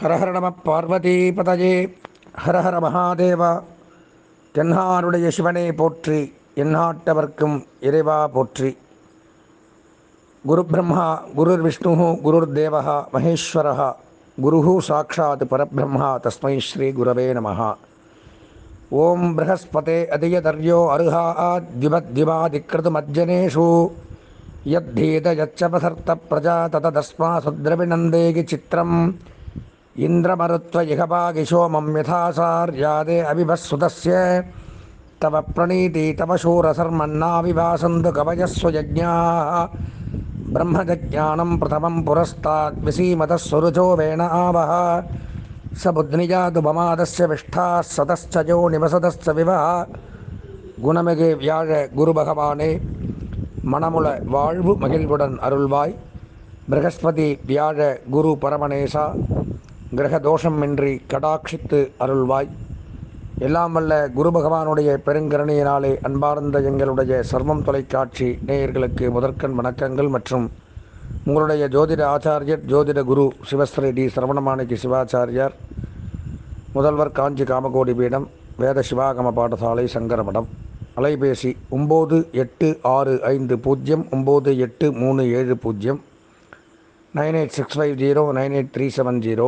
ஹரஹர நம பார்வதி பதஜே ஹரஹர மகாதேவா தென்னாருடைய சிவனை போற்றி எந்நாட்டவர்க்கும் இறைவா போற்றி குரு பிரம்மா குருர் விஷ்ணு குருர் தேவா மகேஸ்வரः குரு சாட்சாத் பரபிரம்மா தஸ்மை ஸ்ரீ குரவே நமः ஓம் ப்ரஹஸ்பதே அதியதர்யோ அருகாத்யுபத்யுபாதிக்கிருதுமஜ்ஜனேஷு யத்தீத யச்சபசர்த்த பிரஜா ததஸ்மா சுத்ரவிநந்தேகி சித்திரம் இந்திரமருத்வ இகபாகிஷோமம் யதாசார்யாதே அபிபஸ்சுதஸ்ய तव प्रणीति तव शूरसर्मन्नाविवासन्तु कवयस्व यज्ञाः ब्रह्मजज्ञानं प्रथमं पुरस्तात् विसीमतः सुरुचो वेण आवः स बुद्निजातु ममादस्य विष्ठाः सतश्च यो निवसतश्च विवः குணமிகு வியாழ குரு பகவானே மணமுள வாழ்வு மகிழ்வுடன் அருள்வாய் பிரகஸ்பதி வியாழ குரு பரமநேசா கிரக தோஷமின்றி கடாட்சித்து அருள்வாய் எல்லாம் வல்ல குரு பகவானுடைய பெருங்கருணையினாலே அன்பார்ந்த எங்களுடைய சர்வம் தொலைக்காட்சி நேயர்களுக்கு முதற்கண் வணக்கங்கள் மற்றும் உங்களுடைய ஜோதிட ஆச்சாரியர் ஜோதிட குரு சிவஸ்ரீ டி சரவணமாணிக்கு சிவாச்சாரியார் முதல்வர் காஞ்சி காமகோடி பீடம் வேத சிவாகம பாடசாலை சங்கரமடம் அலைபேசி ஒம்பது எட்டு ஆறு ஐந்து பூஜ்ஜியம் ஒம்பது எட்டு மூணு ஏழு பூஜ்ஜியம் nine eight six five zero nine eight three seven zero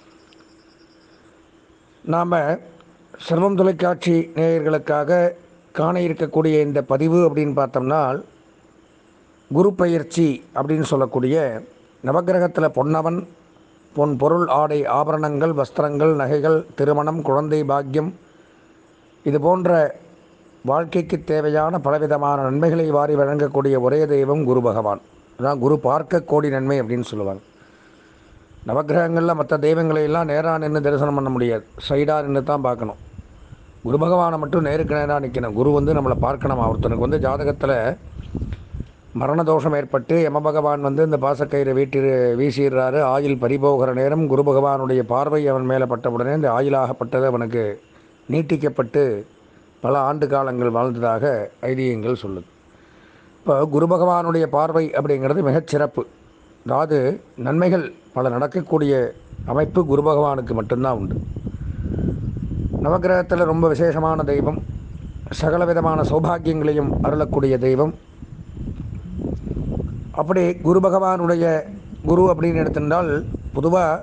நாம் சர்வம் தொலைக்காட்சி நேயர்களுக்காக காண இருக்கக்கூடிய இந்த பதிவு அப்படின்னு பார்த்தோம்னா குரு பயிற்சி அப்படின்னு சொல்லக்கூடிய நவக்கிரகத்தில் பொன்னவன் பொன் பொருள் ஆடை ஆபரணங்கள் வஸ்திரங்கள் நகைகள் திருமணம் குழந்தை பாக்கியம் இது போன்ற வாழ்க்கைக்கு தேவையான பலவிதமான நன்மைகளை வாரி வழங்கக்கூடிய ஒரே தெய்வம் குரு பகவான் அதான் குரு பார்க்க கோடி நன்மை அப்படின்னு சொல்லுவாங்க நவக்கிரகங்களில் மற்ற தெய்வங்களை எல்லாம் நேராக நின்று தரிசனம் பண்ண முடியாது சைடாக நின்று தான் பார்க்கணும் குரு பகவானை மட்டும் நேருக்கு நேராக நிற்கணும் குரு வந்து நம்மளை பார்க்கணும் ஒருத்தனுக்கு வந்து ஜாதகத்தில் மரண தோஷம் ஏற்பட்டு யம பகவான் வந்து இந்த பாசக்கயிறை வீட்டி வீசிடுறாரு ஆயில் பறிபோகிற நேரம் குரு பகவானுடைய பார்வை அவன் மேலே பட்டவுடனே இந்த ஆயிலாகப்பட்டது அவனுக்கு நீட்டிக்கப்பட்டு பல ஆண்டு காலங்கள் வாழ்ந்ததாக ஐதீகங்கள் சொல்லுது இப்போ குரு பகவானுடைய பார்வை அப்படிங்கிறது மிகச்சிறப்பு அதாவது நன்மைகள் பல நடக்கக்கூடிய அமைப்பு குரு பகவானுக்கு மட்டும்தான் உண்டு நவகிரகத்தில் ரொம்ப விசேஷமான தெய்வம் சகல விதமான சௌபாகியங்களையும் அருளக்கூடிய தெய்வம் அப்படி குரு பகவானுடைய குரு அப்படின்னு எடுத்திருந்தால் பொதுவாக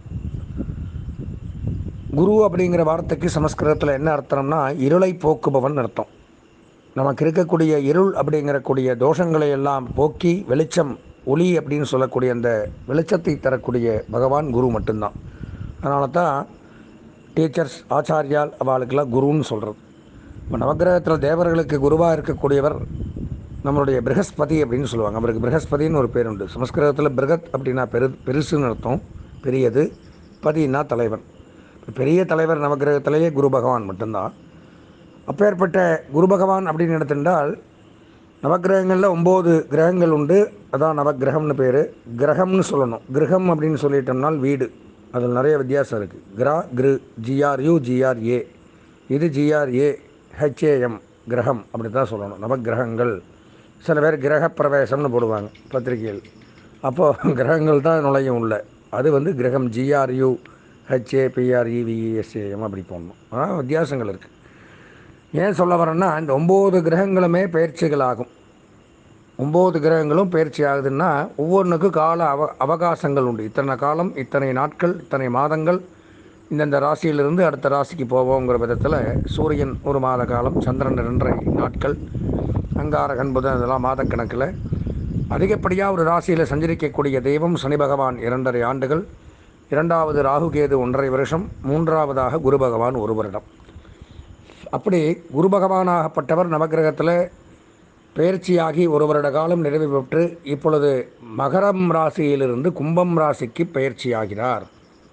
குரு அப்படிங்கிற வார்த்தைக்கு சமஸ்கிருதத்தில் என்ன அர்த்தம்னா இருளை போக்குபவன் அர்த்தம் நமக்கு இருக்கக்கூடிய இருள் அப்படிங்கிறக்கூடிய தோஷங்களை எல்லாம் போக்கி வெளிச்சம் ஒளி அப்படின்னு சொல்லக்கூடிய அந்த வெளிச்சத்தை தரக்கூடிய பகவான் குரு மட்டும்தான் அதனால தான் டீச்சர்ஸ் ஆச்சாரியால் அவளுக்கெல்லாம் குருன்னு சொல்கிறது இப்போ நவகிரகத்தில் தேவர்களுக்கு குருவாக இருக்கக்கூடியவர் நம்மளுடைய பிரகஸ்பதி அப்படின்னு சொல்லுவாங்க அவருக்கு பிரகஸ்பதின்னு ஒரு பேர் உண்டு சமஸ்கிருதத்தில் பிரகத் அப்படின்னா பெரு பெருசுன்னு அர்த்தம் பெரியது பதினா தலைவன் பெரிய தலைவர் நவகிரகத்திலேயே குரு பகவான் மட்டும்தான் அப்பேற்பட்ட குரு பகவான் அப்படின்னு எடுத்துட்டால் நவகிரகங்களில் ஒம்பது கிரகங்கள் உண்டு அதான் நவகிரகம்னு பேர் கிரகம்னு சொல்லணும் கிரகம் அப்படின்னு சொல்லிட்டோம்னால் வீடு அதில் நிறைய வித்தியாசம் இருக்குது கிரா கிரு ஜிஆர்யூ ஜிஆர்ஏ இது ஜிஆர்ஏ ஹெச்ஏஎம் கிரகம் அப்படி தான் சொல்லணும் நவகிரகங்கள் சில பேர் கிரக பிரவேசம்னு போடுவாங்க பத்திரிகையில் அப்போது கிரகங்கள் தான் நுழையும் உள்ள அது வந்து கிரகம் ஜிஆர்யூ ஹெச்ஏ பிஆர்இவிஎஸ்ஏஎம் அப்படி போடணும் ஆனால் வித்தியாசங்கள் இருக்குது ஏன் சொல்ல வரேன்னா இந்த ஒம்பது கிரகங்களுமே பயிற்சிகள் ஆகும் ஒம்பது கிரகங்களும் பயிற்சி ஆகுதுன்னா ஒவ்வொன்றுக்கும் கால அவ அவகாசங்கள் உண்டு இத்தனை காலம் இத்தனை நாட்கள் இத்தனை மாதங்கள் இந்தந்த ராசியிலிருந்து அடுத்த ராசிக்கு போவோங்கிற விதத்தில் சூரியன் ஒரு மாத காலம் சந்திரன் ரெண்டரை நாட்கள் அங்காரகன் புதன் இதெல்லாம் மாதக்கணக்கில் அதிகப்படியாக ஒரு ராசியில் சஞ்சரிக்கக்கூடிய தெய்வம் சனி பகவான் இரண்டரை ஆண்டுகள் இரண்டாவது ராகுகேது ஒன்றரை வருஷம் மூன்றாவதாக குரு பகவான் ஒரு வருடம் அப்படி குரு பகவானாகப்பட்டவர் நவகிரகத்தில் பயிற்சியாகி ஒரு வருட காலம் நிறைவு பெற்று இப்பொழுது மகரம் ராசியிலிருந்து கும்பம் ராசிக்கு பயிற்சியாகிறார்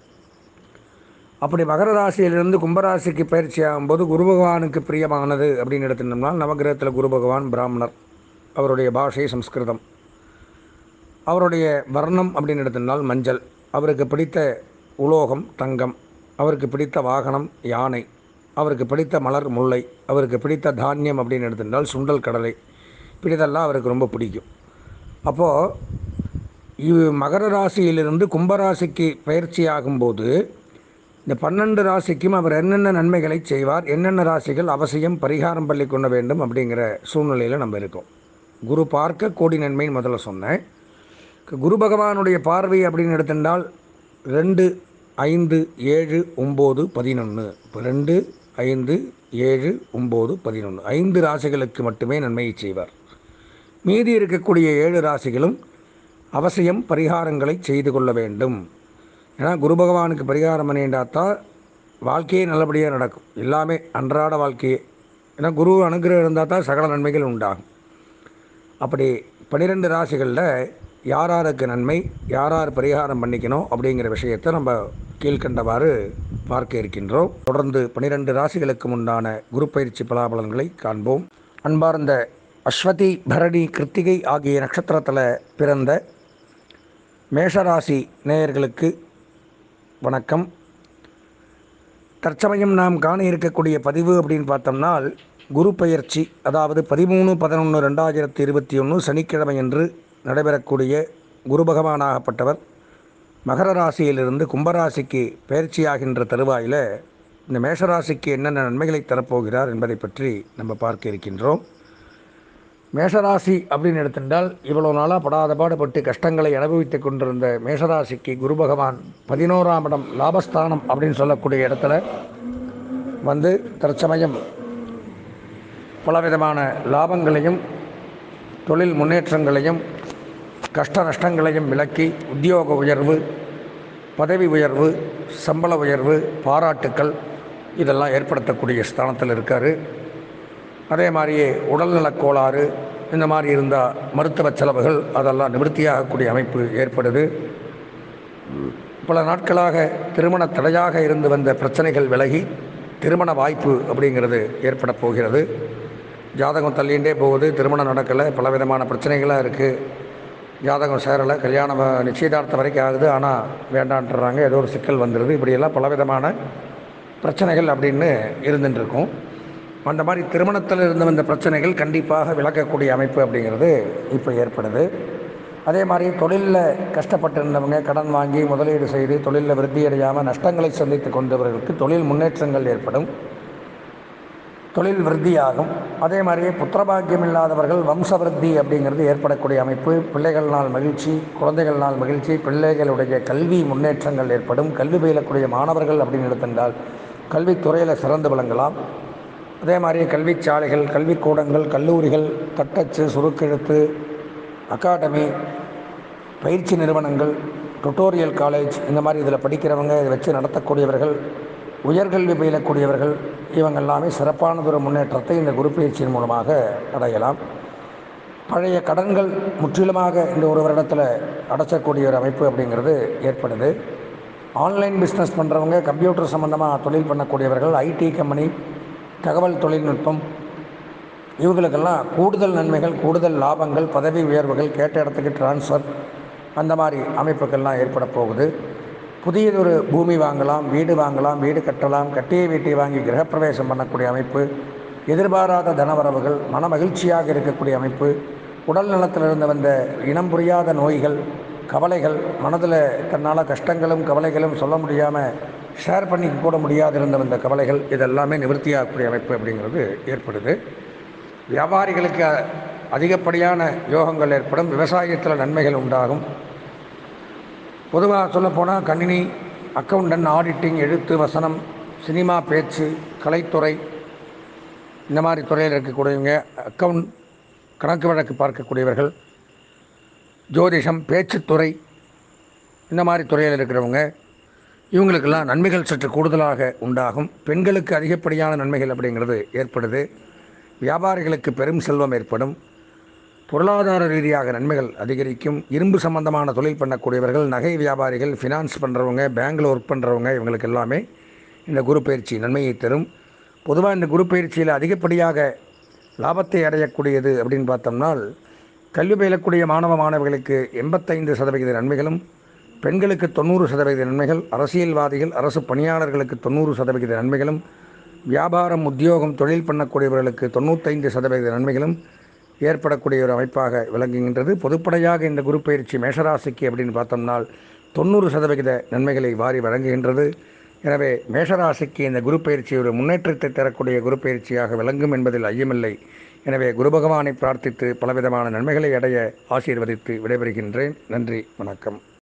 அப்படி மகர ராசியிலிருந்து கும்பராசிக்கு பயிற்சி ஆகும்போது குரு பகவானுக்கு பிரியமானது அப்படின்னு எடுத்துட்டோம்னா நவகிரகத்தில் குரு பகவான் பிராமணர் அவருடைய பாஷை சம்ஸ்கிருதம் அவருடைய வர்ணம் அப்படின்னு எடுத்திருந்தால் மஞ்சள் அவருக்கு பிடித்த உலோகம் தங்கம் அவருக்கு பிடித்த வாகனம் யானை அவருக்கு பிடித்த மலர் முல்லை அவருக்கு பிடித்த தானியம் அப்படின்னு எடுத்திருந்தால் சுண்டல் கடலை இப்படி இதெல்லாம் அவருக்கு ரொம்ப பிடிக்கும் அப்போது இவ் மகர ராசியிலிருந்து கும்பராசிக்கு பயிற்சி ஆகும்போது இந்த பன்னெண்டு ராசிக்கும் அவர் என்னென்ன நன்மைகளை செய்வார் என்னென்ன ராசிகள் அவசியம் பரிகாரம் பண்ணி கொள்ள வேண்டும் அப்படிங்கிற சூழ்நிலையில் நம்ம இருக்கோம் குரு பார்க்க கோடி நன்மைன்னு முதல்ல சொன்னேன் குரு பகவானுடைய பார்வை அப்படின்னு எடுத்துட்டால் ரெண்டு ஐந்து ஏழு ஒம்பது பதினொன்று இப்போ ரெண்டு ஐந்து ஏழு ஒம்பது பதினொன்று ஐந்து ராசிகளுக்கு மட்டுமே நன்மையை செய்வார் மீதி இருக்கக்கூடிய ஏழு ராசிகளும் அவசியம் பரிகாரங்களை செய்து கொள்ள வேண்டும் ஏன்னா குரு பகவானுக்கு பரிகாரம் பண்ணிட்டாத்தான் வாழ்க்கையே நல்லபடியாக நடக்கும் எல்லாமே அன்றாட வாழ்க்கையே ஏன்னா குரு அனுகிரகம் இருந்தால் தான் சகல நன்மைகள் உண்டாகும் அப்படி பன்னிரெண்டு ராசிகளில் யார் யாருக்கு நன்மை யார் யார் பரிகாரம் பண்ணிக்கணும் அப்படிங்கிற விஷயத்தை நம்ம கீழ்கண்டவாறு பார்க்க இருக்கின்றோம் தொடர்ந்து பன்னிரெண்டு ராசிகளுக்கு முன்னான குரு பயிற்சி பலாபலன்களை காண்போம் அன்பார்ந்த அஸ்வதி பரணி கிருத்திகை ஆகிய நட்சத்திரத்தில் பிறந்த மேஷராசி நேயர்களுக்கு வணக்கம் தற்சமயம் நாம் காண இருக்கக்கூடிய பதிவு அப்படின்னு பார்த்தோம்னால் குரு பெயர்ச்சி அதாவது பதிமூணு பதினொன்று ரெண்டாயிரத்தி இருபத்தி ஒன்று சனிக்கிழமை என்று நடைபெறக்கூடிய குரு பகவானாகப்பட்டவர் மகர ராசியிலிருந்து கும்பராசிக்கு பயிற்சியாகின்ற தருவாயில் இந்த மேஷராசிக்கு என்னென்ன நன்மைகளை தரப்போகிறார் என்பதை பற்றி நம்ம பார்க்க இருக்கின்றோம் மேஷராசி அப்படின்னு எடுத்துட்டால் இவ்வளோ நாளாக படாத பாடுபட்டு கஷ்டங்களை அனுபவித்து கொண்டிருந்த மேஷராசிக்கு குரு பகவான் பதினோராம் இடம் லாபஸ்தானம் அப்படின்னு சொல்லக்கூடிய இடத்துல வந்து தற்சமயம் பலவிதமான லாபங்களையும் தொழில் முன்னேற்றங்களையும் கஷ்ட நஷ்டங்களையும் விலக்கி உத்தியோக உயர்வு பதவி உயர்வு சம்பள உயர்வு பாராட்டுக்கள் இதெல்லாம் ஏற்படுத்தக்கூடிய ஸ்தானத்தில் இருக்கார் அதே மாதிரியே உடல்நலக் கோளாறு இந்த மாதிரி இருந்தால் மருத்துவ செலவுகள் அதெல்லாம் நிவர்த்தியாகக்கூடிய அமைப்பு ஏற்படுது பல நாட்களாக திருமண தடையாக இருந்து வந்த பிரச்சனைகள் விலகி திருமண வாய்ப்பு அப்படிங்கிறது ஏற்பட போகிறது ஜாதகம் தள்ளிகிட்டே போகுது திருமணம் நடக்கலை பலவிதமான பிரச்சனைகளாக இருக்குது ஜாதகம் சேரலை கல்யாணம் நிச்சயதார்த்தம் வரைக்கும் ஆகுது ஆனால் வேண்டான்ட்டுறாங்க ஏதோ ஒரு சிக்கல் வந்துடுது இப்படியெல்லாம் பலவிதமான பிரச்சனைகள் அப்படின்னு இருந்துட்டுருக்கும் அந்த மாதிரி திருமணத்தில் இருந்து வந்த பிரச்சனைகள் கண்டிப்பாக விளக்கக்கூடிய அமைப்பு அப்படிங்கிறது இப்போ ஏற்படுது அதே மாதிரி தொழிலில் கஷ்டப்பட்டு இருந்தவங்க கடன் வாங்கி முதலீடு செய்து தொழிலில் விருத்தி அடையாமல் நஷ்டங்களை சந்தித்து கொண்டவர்களுக்கு தொழில் முன்னேற்றங்கள் ஏற்படும் தொழில் விருத்தியாகும் அதே மாதிரியே புத்திரபாக்கியம் இல்லாதவர்கள் வம்ச விருத்தி அப்படிங்கிறது ஏற்படக்கூடிய அமைப்பு பிள்ளைகள் நாள் மகிழ்ச்சி குழந்தைகள் நாள் மகிழ்ச்சி பிள்ளைகளுடைய கல்வி முன்னேற்றங்கள் ஏற்படும் கல்வி பயிலக்கூடிய மாணவர்கள் அப்படின்னு எடுத்திருந்தால் கல்வித்துறையில் சிறந்து விளங்கலாம் அதே மாதிரி கல்விச் சாலைகள் கல்விக்கூடங்கள் கல்லூரிகள் தட்டச்சு சுருக்கெழுத்து அகாடமி பயிற்சி நிறுவனங்கள் டுட்டோரியல் காலேஜ் இந்த மாதிரி இதில் படிக்கிறவங்க இதை வச்சு நடத்தக்கூடியவர்கள் உயர்கல்வி பயிலக்கூடியவர்கள் இவங்க எல்லாமே சிறப்பானதொரு முன்னேற்றத்தை இந்த குரு பயிற்சியின் மூலமாக அடையலாம் பழைய கடன்கள் முற்றிலுமாக இந்த ஒரு வருடத்தில் அடைச்சக்கூடிய ஒரு அமைப்பு அப்படிங்கிறது ஏற்படுது ஆன்லைன் பிஸ்னஸ் பண்ணுறவங்க கம்ப்யூட்டர் சம்மந்தமாக தொழில் பண்ணக்கூடியவர்கள் ஐடி கம்பெனி தகவல் தொழில்நுட்பம் இவங்களுக்கெல்லாம் கூடுதல் நன்மைகள் கூடுதல் லாபங்கள் பதவி உயர்வுகள் கேட்ட இடத்துக்கு டிரான்ஸ்ஃபர் அந்த மாதிரி அமைப்புகள்லாம் ஏற்பட போகுது புதியதொரு பூமி வாங்கலாம் வீடு வாங்கலாம் வீடு கட்டலாம் கட்டிய வீட்டை வாங்கி கிரகப்பிரவேசம் பண்ணக்கூடிய அமைப்பு எதிர்பாராத தனவரவுகள் மன மகிழ்ச்சியாக இருக்கக்கூடிய அமைப்பு உடல் நலத்திலிருந்து வந்த இனம் புரியாத நோய்கள் கவலைகள் மனதில் தன்னால் கஷ்டங்களும் கவலைகளும் சொல்ல முடியாமல் ஷேர் பண்ணி கூட முடியாது இருந்த வந்த கவலைகள் இதெல்லாமே நிவர்த்தியாகக்கூடிய அமைப்பு அப்படிங்கிறது ஏற்படுது வியாபாரிகளுக்கு அதிகப்படியான யோகங்கள் ஏற்படும் விவசாயத்தில் நன்மைகள் உண்டாகும் பொதுவாக சொல்லப்போனால் கணினி அக்கௌண்டன் ஆடிட்டிங் எழுத்து வசனம் சினிமா பேச்சு கலைத்துறை இந்த மாதிரி துறையில் இருக்கக்கூடியவங்க அக்கவுண்ட் கணக்கு வழக்கு பார்க்கக்கூடியவர்கள் ஜோதிஷம் பேச்சுத்துறை இந்த மாதிரி துறையில் இருக்கிறவங்க இவங்களுக்கெல்லாம் நன்மைகள் சற்று கூடுதலாக உண்டாகும் பெண்களுக்கு அதிகப்படியான நன்மைகள் அப்படிங்கிறது ஏற்படுது வியாபாரிகளுக்கு பெரும் செல்வம் ஏற்படும் பொருளாதார ரீதியாக நன்மைகள் அதிகரிக்கும் இரும்பு சம்பந்தமான தொழில் பண்ணக்கூடியவர்கள் நகை வியாபாரிகள் ஃபினான்ஸ் பண்ணுறவங்க பேங்கில் ஒர்க் பண்ணுறவங்க இவங்களுக்கு எல்லாமே இந்த குரு பயிற்சி நன்மையை தரும் பொதுவாக இந்த குரு பயிற்சியில் அதிகப்படியாக லாபத்தை அடையக்கூடியது அப்படின்னு பார்த்தோம்னால் கல்வி பயிலக்கூடிய மாணவ மாணவிகளுக்கு எண்பத்தைந்து சதவிகித நன்மைகளும் பெண்களுக்கு தொண்ணூறு சதவிகித நன்மைகள் அரசியல்வாதிகள் அரசு பணியாளர்களுக்கு தொண்ணூறு சதவிகித நன்மைகளும் வியாபாரம் உத்தியோகம் தொழில் பண்ணக்கூடியவர்களுக்கு தொண்ணூத்தைந்து சதவிகித நன்மைகளும் ஏற்படக்கூடிய ஒரு அமைப்பாக விளங்குகின்றது பொதுப்படையாக இந்த குரு பயிற்சி மேஷராசிக்கு அப்படின்னு பார்த்தோம்னால் தொண்ணூறு சதவிகித நன்மைகளை வாரி வழங்குகின்றது எனவே மேஷராசிக்கு இந்த குரு பயிற்சி ஒரு முன்னேற்றத்தை தரக்கூடிய குரு பயிற்சியாக விளங்கும் என்பதில் ஐயமில்லை எனவே குரு பகவானை பிரார்த்தித்து பலவிதமான நன்மைகளை அடைய ஆசீர்வதித்து விடைபெறுகின்றேன் நன்றி வணக்கம்